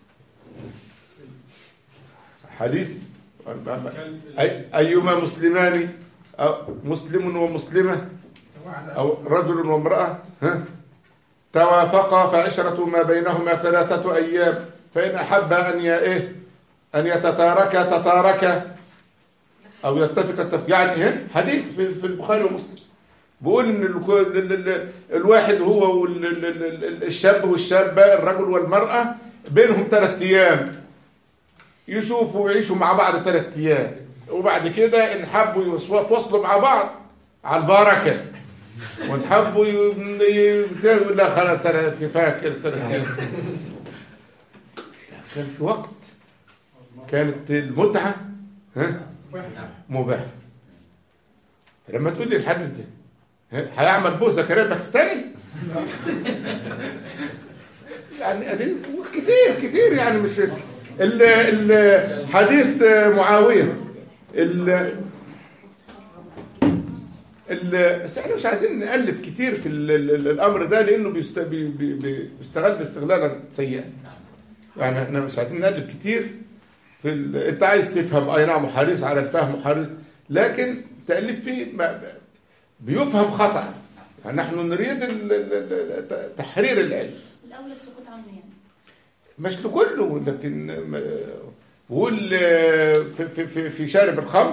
A: حديث
H: كان-
A: أي أيما مسلمان أو مسلم ومسلمة أو رجل وامرأة ها توافقا فعشرة ما بينهما ثلاثة أيام فإن أحب أن ي... إيه أن يتتاركا تتاركا أو يتفق التفق يعني إيه حديث في, في البخاري ومسلم بيقول إن ال... ال... ال... الواحد هو وال... ال... ال... ال- الشاب والشابة الرجل والمرأة بينهم ثلاث أيام يشوفوا ويعيشوا مع بعض ثلاث ايام وبعد كده ان حبوا يوصلوا يتواصلوا مع بعض على البركه وان حبوا ي- ي- يقول لا خلاص ثلاث كفايه كده ثلاث ايام كان في وقت كانت المتعه ها مباحه فلما تقول لي الحديث ده ها، هيعمل بو زكريا الباكستاني يعني ادي كتير كتير يعني مش ال- ال- حديث معاويه ال ال بس احنا مش عايزين نقلب كتير في ال- ال- الامر ده لانه بيست- بي- بي- بي- بيستغل استغلالا سيئا يعني احنا مش عايزين نقلب كتير في ال... انت عايز تفهم اي نعم حريص على الفهم وحريص لكن تقلب فيه ما... بيفهم خطأ فنحن نريد ال- ال- ال- تحرير العلم
D: الاولى السكوت عنه يعني
A: مش لكله لكن م- بقول في, في, في, في شارب الخمر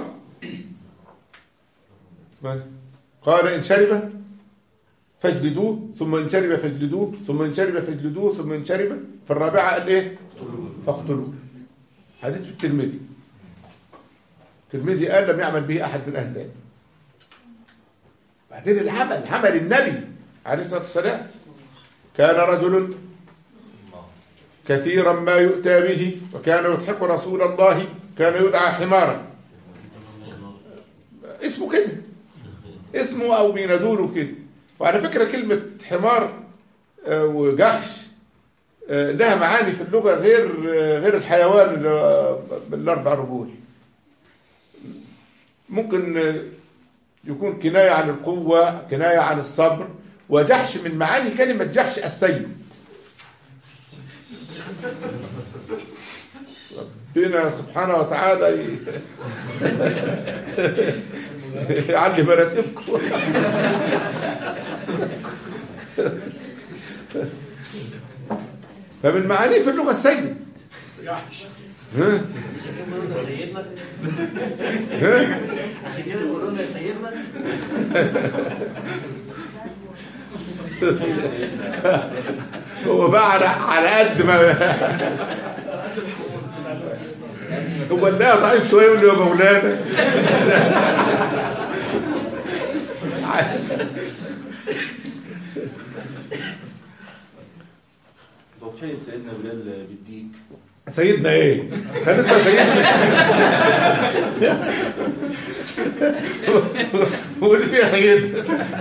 A: ما؟ قال إن شرب فاجلدوه ثم إن شرب فاجلدوه ثم إن شرب فاجلدوه ثم إن شرب في الرابعة قال إيه فاقتلوه حديث في الترمذي الترمذي قال لم يعمل به أحد من أهل العلم بعدين العمل عمل النبي عليه الصلاة والسلام كان رجل كثيرا ما يؤتى به وكان يضحك رسول الله كان يدعى حمارا اسمه كده اسمه او بينادوله كده وعلى فكره كلمه حمار آه، وجحش آه، لها معاني في اللغه غير آه، غير الحيوان اللي هو بالاربع رجول ممكن آه، يكون كنايه عن القوه كنايه عن الصبر وجحش من معاني كلمه جحش السيد ربنا سبحانه وتعالى ي- يعلي مراتبكم فمن معانيه في اللغه السيد ها؟
B: سيدنا
A: ها؟
B: عشان كده بيقولوا لنا يا سيدنا
A: هو بقى على على قد ما هو اللي ضعيف شويه يقول له يا مولانا
F: تضحية سيدنا بلال بالديك
A: سيدنا ايه؟ خليتنا سيدنا قول لي يا سيدنا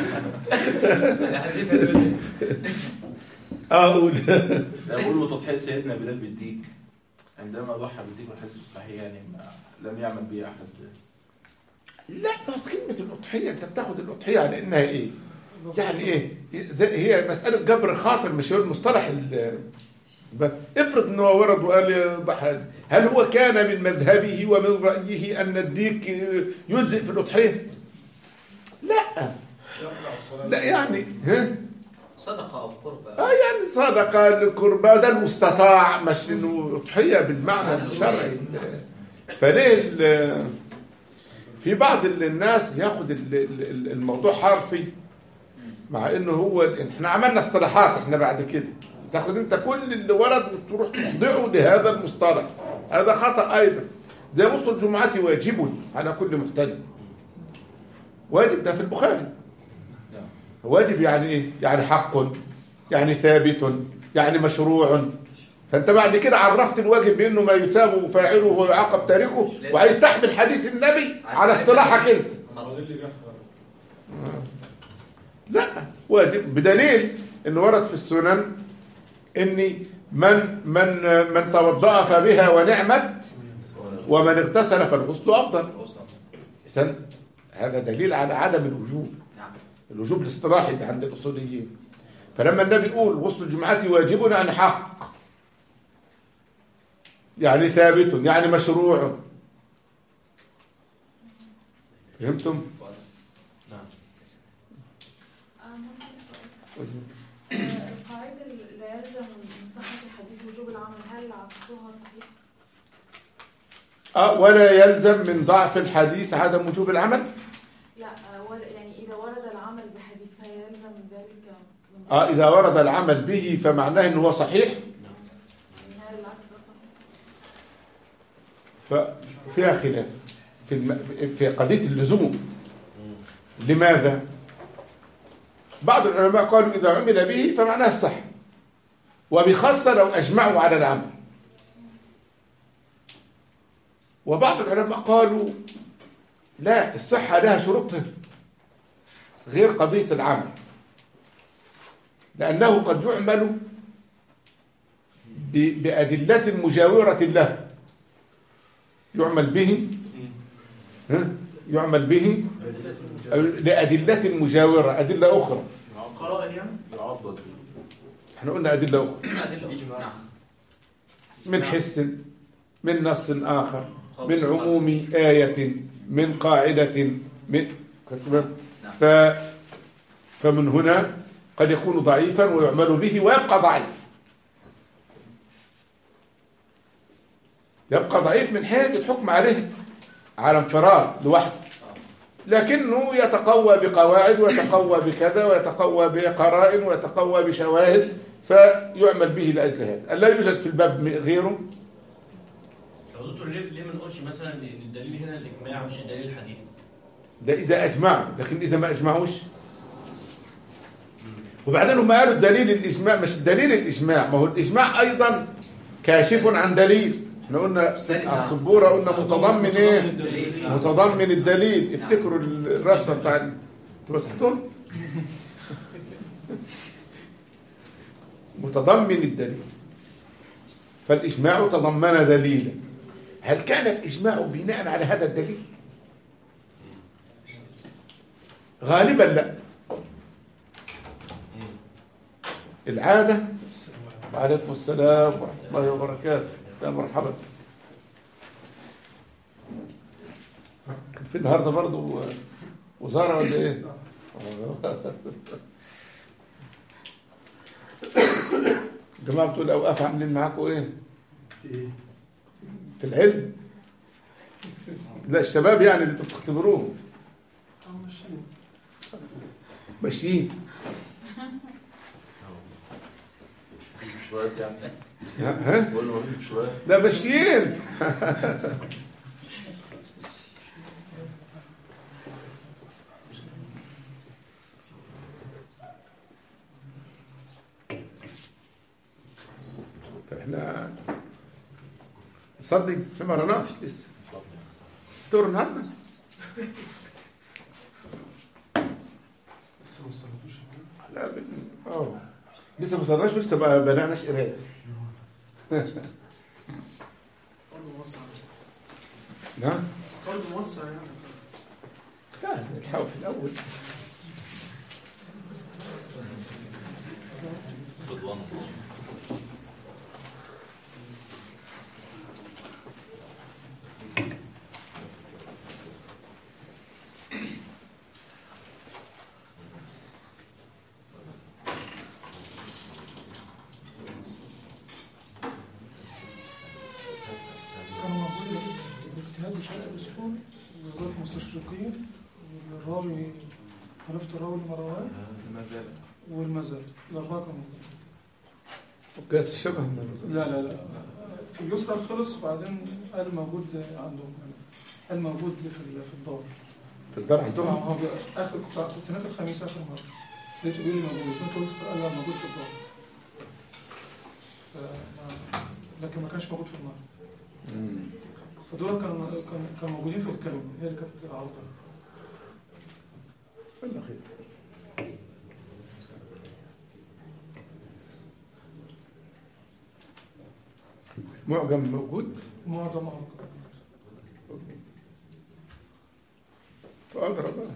A: اه قول
F: لا بقول له تضحية سيدنا بلال بالديك عندما ضحى بالديك والحديث في الصحيح يعني ما لم يعمل به أحد
A: لا بس كلمة الأضحية أنت بتاخد الأضحية على إنها إيه؟ يعني إيه؟ زي- هي مسألة جبر خاطر مش هو المصطلح ال- بس افرض انه ورد وقال ضحى هل هو كان من مذهبه ومن رأيه أن الديك يجزئ في الأضحية؟ لا لا يعني ها؟
I: صدقة أو قربة
A: اه يعني صدقة القربة ده المستطاع مش انه اضحية بالمعنى الشرعي فليه ال- في بعض ال- الناس ياخد ال- ال- الموضوع حرفي مع انه هو احنا عملنا اصطلاحات احنا بعد كده تاخد انت كل اللي ورد وتروح تخضعه لهذا المصطلح هذا خطأ ايضا زي وصل الجمعة واجب على كل محتل واجب ده في البخاري واجب يعني ايه يعني حق يعني ثابت يعني مشروع فانت بعد كده عرفت الواجب بانه ما يثاب فاعله ويعاقب تاركه وعايز تحمل حديث النبي على اصطلاحك انت
H: هو ده اللي بيحصل
A: لا واجب بدليل انه ورد في السنن ان من من من توضأ فبها ونعمت ومن اغتسل فالغسل افضل إذن هذا دليل على عدم الوجوب
I: نعم
A: الوجوب الاصطلاحي ده عند الاصوليين فلما النبي يقول غسل الجمعة واجب يعني حق يعني ثابت يعني مشروع فهمتم؟
B: نعم
E: آه، ممكن سؤال؟ آه، القاعدة اللي لا يلزم من صحة الحديث وجوب العمل هل عكسها صحيح؟
A: آه ولا يلزم من ضعف الحديث عدم وجوب العمل
E: لا آه، ولا يعني إذا ورد العمل بحديث فيلزم من ذلك من
A: آه إذا ورد العمل به فمعناه أنه هو صحيح
E: يعني هل العكس ده صحيح؟
A: ففيها خلاف في, الم... في قضية اللزوم لماذا؟ بعض العلماء قالوا إذا عمل به فمعناه الصح وبخاصة لو أجمعوا على العمل وبعض العلماء قالوا لا الصحة لها شروطها غير قضية العمل لأنه قد يعمل ب- بأدلة مجاورة له يعمل به ها؟ يعمل به لأدلة مجاورة أدلة أخرى
G: قرائن يعني
F: يعضد
A: احنا قلنا أدلة أخرى
I: أدلة نعم
A: من حس من نص آخر من عموم آية من قاعدة من خدت بالك؟ ف فمن هنا قد يكون ضعيفا ويعمل به ويبقى ضعيف يبقى ضعيف من حيث الحكم عليه على انفراد لوحده لكنه يتقوى بقواعد ويتقوى بكذا ويتقوى بقرائن ويتقوى بشواهد فيعمل به لأجل هذا لا يوجد في الباب م- غيره
B: طب دكتور ليه ليه ما نقولش مثلا ان الدليل هنا الاجماع مش الدليل الحديث؟
A: ده إذا أجمعوا لكن إذا ما أجمعوش وبعدين هم قالوا دليل الإجماع مش دليل الإجماع ما هو الإجماع أيضا كاشف عن دليل احنا قلنا على السبورة قلنا متضمن إيه متضمن الدليل افتكروا الرسمة بتاع ال- انتوا مسحتون متضمن الدليل فالإجماع تضمن دليلا هل كان الإجماع بناء على هذا الدليل غالبا لا العادة وعليكم السلام ورحمة الله وبركاته يا مرحبا كان في النهارده برضه وزارة ولا ايه؟ جماعة بتوع الأوقاف عاملين معاكم ايه؟ في العلم لا الشباب يعني اللي انتوا بتختبروهم ماشيين
F: شوية يعني
A: ها
F: بقول له مفيش شوية
A: لا ماشيين احنا نصدق في ما رناش لسه دور النهارده لا بن- اه لسه ما صدقناش ولسه ما بنعناش قرايه
G: فرض موسع
A: نعم
G: فرض موسع يعني
A: لا نحاول في الاول
C: المستشرقين والراوي خلفت الراوي لمروان
F: ما زال
C: والمزل الأربعة كانوا موجودين.
A: وقياس الشبه من
C: لا لا لا في اليسرى خلص وبعدين قال موجود عندهم قال موجود في ال- في الدار
A: في الدار
C: طبعا
A: عندهم
C: هو بي- اخر كنت كنت هناك الخميس اخر مره لقيته بيقول لي موجود قلت له قال لا موجود في الدار ف- لكن ما كانش موجود في النار
A: مم.
C: فدول كانوا كان كانوا موجودين في الكلمه هي اللي كانت العرضه
A: الله خير معجم موجود
C: معظم
A: فأقرأ بقى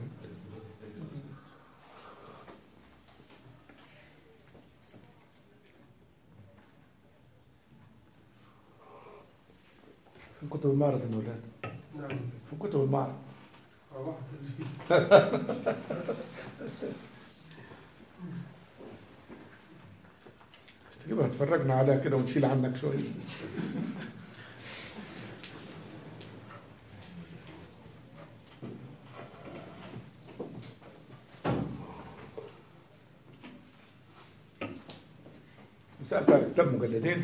A: في كتب المعرض يا مولانا
G: نعم
A: في كتب المعرض تجيبها اتفرجنا عليها كده ونشيل عنك شوية سألت على كتاب مجلدين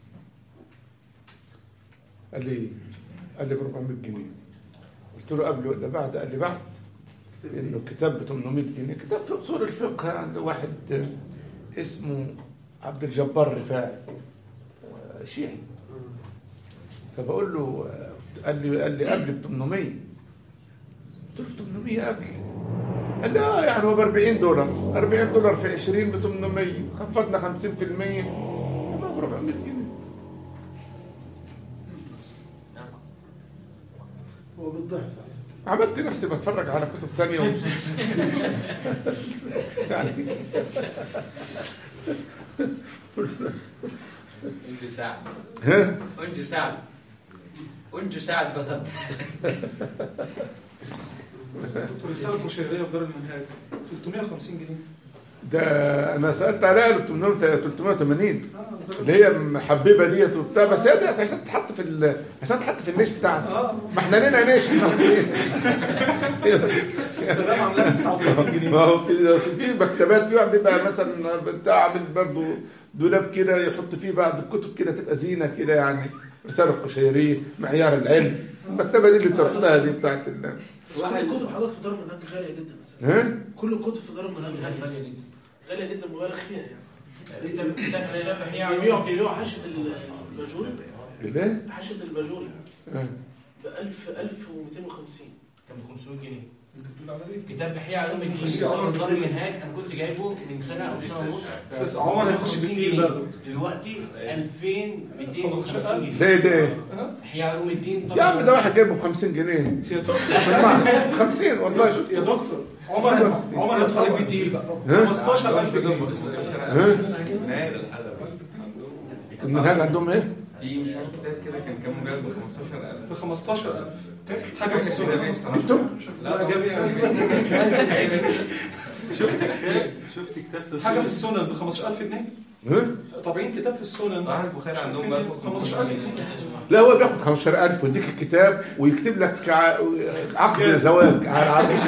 A: قال لي قال لي ب 400 جنيه قلت له قبل ولا بعد قال لي بعد انه كتاب ب 800 جنيه كتاب في اصول الفقه عند واحد اسمه عبد الجبار الرفاعي شيعي فبقول له قال لي قال لي قبل ب 800 قلت له 800 قبل قال لي اه يعني هو ب 40 دولار 40 دولار في 20 ب 800 خفضنا 50% يبقى ب 400 جنيه
G: هو بالضعف
A: عملت نفسي بتفرج على كتب تانية و... يعني
I: انجو سعد
A: ها
I: انجو سعد انجو سعد بدل
C: كنت رساله كشريه في دار المنهاج 350 جنيه
A: ده انا سالت عليها ب 800 380
C: اه
A: اللي هي محببه ديت وبتاع بس هي ديت عشان تتحط في ال... عشان تتحط في النيش بتاعنا
C: اه
A: ما احنا لينا نيش احنا
C: السلام عاملاها 39 جنيه
A: ما هو في في مكتبات في واحد بيبقى مثلا بتاع عامل برضه دولاب كده يحط فيه بعض الكتب كده تبقى زينه كده يعني رساله قشيريه معيار العلم المكتبه دي اللي بتاخدها دي بتاعت ال...
G: بس كل الكتب حضرتك في دار المنهج غاليه جدا اساسا
A: ها
G: كل الكتب في دار المنهج غاليه
B: غالية جدا
G: غاليه جدا مبالغ فيها يعني
B: كتاب كتاب كتاب احياء
G: بيبيعوا بيبيعوا حاشيه الباجوري
A: ليه؟
G: حاشيه الباجوري
A: ها.
G: ب 1000 1250
B: كان ب 500 جنيه
C: انت بتقول على ايه؟
B: كتاب احياء علوم الدين عمر دار المنهاج انا كنت جايبه من سنه او سنه ونص
C: أستاذ عمر هيخش
B: 50
C: بالتقيل
B: جنيه.
C: بقى دول.
B: دلوقتي 2250 جنيه
A: ليه ده؟
B: احياء علوم الدين
A: يا عم ده واحد جايبه ب 50 جنيه
C: يا دكتور
A: 50 والله شوف
C: يا دكتور عمر عمر هيدخل بالتقيل بقى
A: ها؟
C: 15000 جنيه
A: ها؟ المنهج عندهم ايه؟
J: في مش عارف كتاب كده كان كام مجلد ب 15000
C: ب 15000 حاجه في السنه
A: جبتوا؟
J: لا جاب شفت كتاب شفت كتاب
C: حاجه في السنن ب 15000 جنيه
A: ها؟
C: طابعين كتاب في السنن
J: صحيح البخاري عندهم ب
C: 15000 جنيه
A: لا هو بياخد 15000 ويديك الكتاب ويكتب لك ع- عقد زواج على عروسه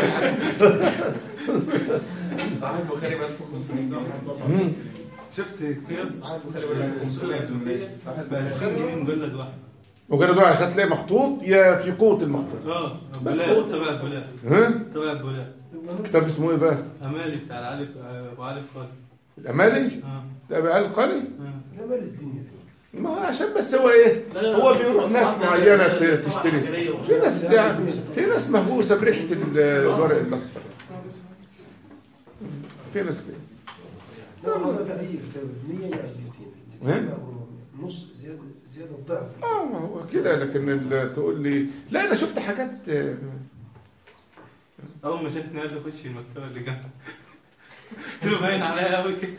J: صحيح البخاري ب 1500 جنيه
A: مم.
J: شفت كتاب صحيح البخاري ب 500 صحيح البخاري
K: مجلد واحد
A: مجرد واحد عشان تلاقي مخطوط يا في قوة المخطوط
K: اه
A: بس
K: بولاء تبع بولاء
A: ها؟
K: تبع بولاء
A: كتاب اسمه ايه بقى؟
K: امالي بتاع العالف ابو عالف خالد
A: الأمالي؟
K: اه
A: ده بقى القلي؟
K: اه
G: لا مال الدنيا
A: ما هو عشان بس هو ايه؟
G: لا، لا،
A: هو
G: لا،
A: بيروح
G: طبعاً
A: ناس
G: طبعاً
A: معينة
G: طبعاً
A: ت- تشتري
G: حجرية ومش
A: في
G: عارف
A: ناس
G: إيه.
A: يعني في ناس مهووسة بريحة الورق الأصفر في ناس كده
G: لا حضرتك اي كتاب 100 يا 200
A: ها؟
G: نص زياده زياده الضعف
A: اه ما هو كده لكن ال- تقول لي لا انا شفت حاجات آه،
K: اول ما شافني قال لي خش المكتبه اللي جنبك قلت له باين عليا قوي كده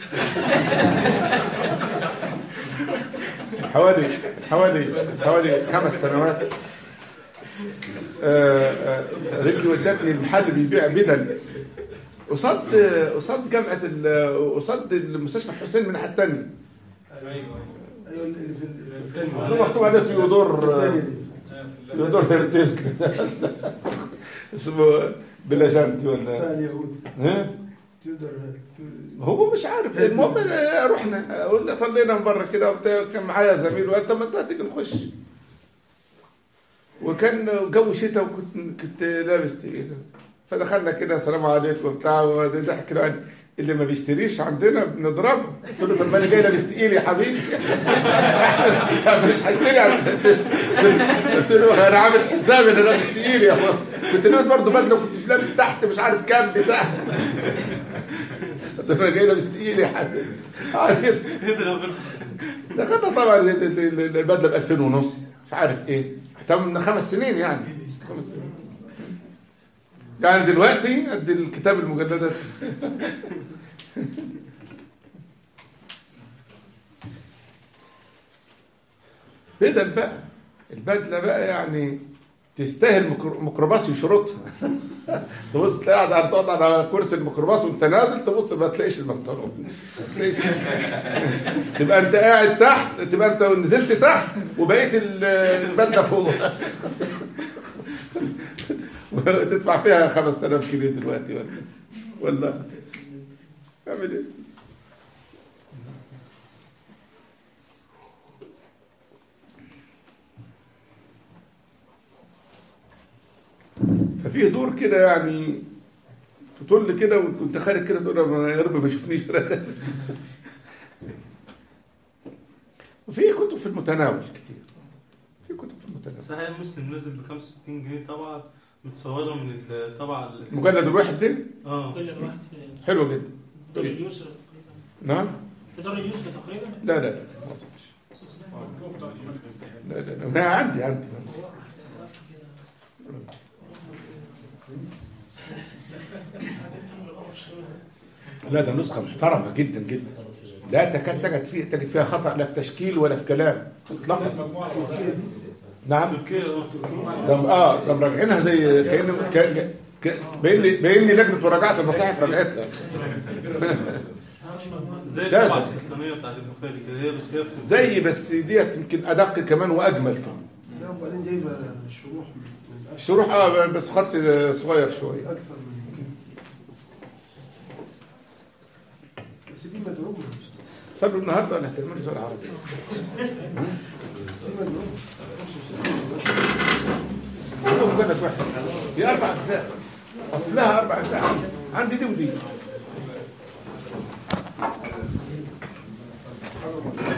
A: حوالي حوالي حوالي خمس سنوات آه، آه، رجلي ودتني المحل بيبيع بدل قصاد قصاد جامعه ال- قصاد المستشفى الحسين من الناحيه الثانيه
G: ايوه اللي في في الثانيه
A: اللي مكتوب عليه تيودور
G: الثانيه
A: آه،
G: دي
A: تيودور هيرتز اسمه بلاجانتي ولا
G: بتاع اليهود
A: ها
G: تقدر
A: هو مش عارف المهم آه، رحنا قلنا طلينا من بره كده وبتاع كان معايا زميل وقال طب ما انت تيجي نخش وكان جو شتاء وكنت كنت لابس تقيل فدخلنا كده السلام عليكم وبتاع وضحك له قال اللي ما بيشتريش عندنا بنضربه قلت له طب ما انا جاي لابس تقيل يا حبيبي مش هشتري انا مش هشتري قلت له انا عامل حسابي انا لابس تقيل يا بابا كنت لابس برضه بدله وكنت لابس تحت مش عارف كام بتاع قلت له انا جاي لابس تقيل يا حبيبي عارف دخلنا طبعا ال- ال- ال- البدله ب 2000 ونص مش عارف ايه حتى من خمس سنين يعني خمس سنين يعني دلوقتي قد الكتاب المجلدات بدل بقى البدله بقى يعني تستاهل ميكرو- ميكروباص يشرطها تبص تلاقي قاعد على- تقعد على كرسي الميكروباص وانت نازل تبص ما تلاقيش البنطلون ما تلاقيش تبقى انت قاعد تحت تبقى انت نزلت تحت وبقيت ال- البدله فوق تدفع فيها 5000 جنيه دلوقتي ولا ولا اعمل ايه ففي دور كده يعني تطل كده وانت خارج كده تقول أنا يا رب ما يشوفنيش وفي كتب في المتناول كتير في كتب في المتناول
K: صحيح المسلم نزل ب 65 جنيه طبعا متصوره من الطبعه
A: المجلد الواحد ده
K: اه
L: كل الواحد في
A: حلو جدا
L: دار اليسر
A: نعم
L: في دار اليسر تقريبا
A: لا لا لا لا لا لا ما عندي عندي لا ده نسخة محترمة جدا جدا لا تكاد تجد فيها تجد فيها خطأ لا في تشكيل ولا في كلام اطلاقا نعم ده اه ده مراجعينها زي كأن كأن ك- باين لي باين لي لجنة مراجعة المصاحف راجعتها
K: زي
A: ممتازة.
K: الطبعه السلطانيه بتاعت البخاري كده هي بس فيها في
A: زي بس ديت يمكن ادق كمان واجمل كمان
G: لا وبعدين جايبه شروح من من
A: شروح اه بس خط صغير شويه
G: اكثر من كده بس دي مدعومه
A: صبروا النهارده ولا هتكلموني سؤال عربي
G: دي مدعومه
A: هو مجلد واحد دي اربع اجزاء اصلها اربع اجزاء عندي. عندي دي ودي